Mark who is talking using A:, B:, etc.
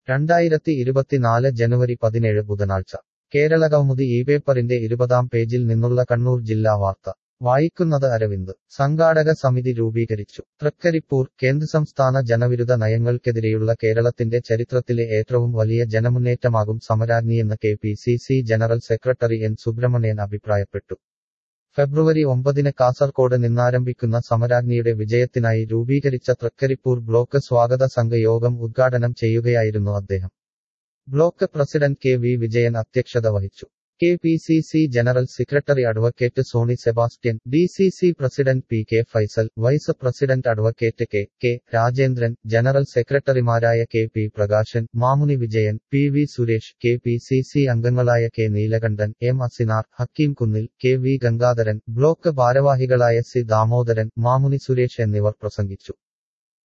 A: രണ്ടായിരത്തി ഇരുപത്തിനാല് ജനുവരി പതിനേഴ് ബുധനാഴ്ച കേരള കൗമുദി ഈ പേപ്പറിന്റെ ഇരുപതാം പേജിൽ നിന്നുള്ള കണ്ണൂർ ജില്ലാ വാർത്ത വായിക്കുന്നത് അരവിന്ദ് സംഘാടക സമിതി രൂപീകരിച്ചു തൃക്കരിപ്പൂർ കേന്ദ്രസംസ്ഥാന ജനവിരുദ്ധ നയങ്ങൾക്കെതിരെയുള്ള കേരളത്തിന്റെ ചരിത്രത്തിലെ ഏറ്റവും വലിയ ജനമുന്നേറ്റമാകും സമരാഗ്നിയെന്ന് K P C C general secretary N Subramanian അഭിപ്രായപ്പെട്ടു ഫെബ്രുവരി ഒമ്പതിന് കാസർകോട് നിന്നാരംഭിക്കുന്ന സമരാഗ്നിയുടെ വിജയത്തിനായി രൂപീകരിച്ച തൃക്കരിപ്പൂർ ബ്ലോക്ക് സ്വാഗത സംഘ യോഗം ഉദ്ഘാടനം ചെയ്യുകയായിരുന്നു അദ്ദേഹം block president K V Vijayan അധ്യക്ഷത വഹിച്ചു K P C C general secretary advocate Sony Sebastian D C C president P K Faisal vice president advocate K K Rajendran general സെക്രട്ടറിമാരായ K P Prakashan Mamuni Vijayan P V Suresh K P C C അംഗങ്ങളായ K Neelakandan M Asinar Hakeem Kunnil K V Gangadharan block ഭാരവാഹികളായ C Damodaran Mamuni Suresh എന്നിവർ പ്രസംഗിച്ചു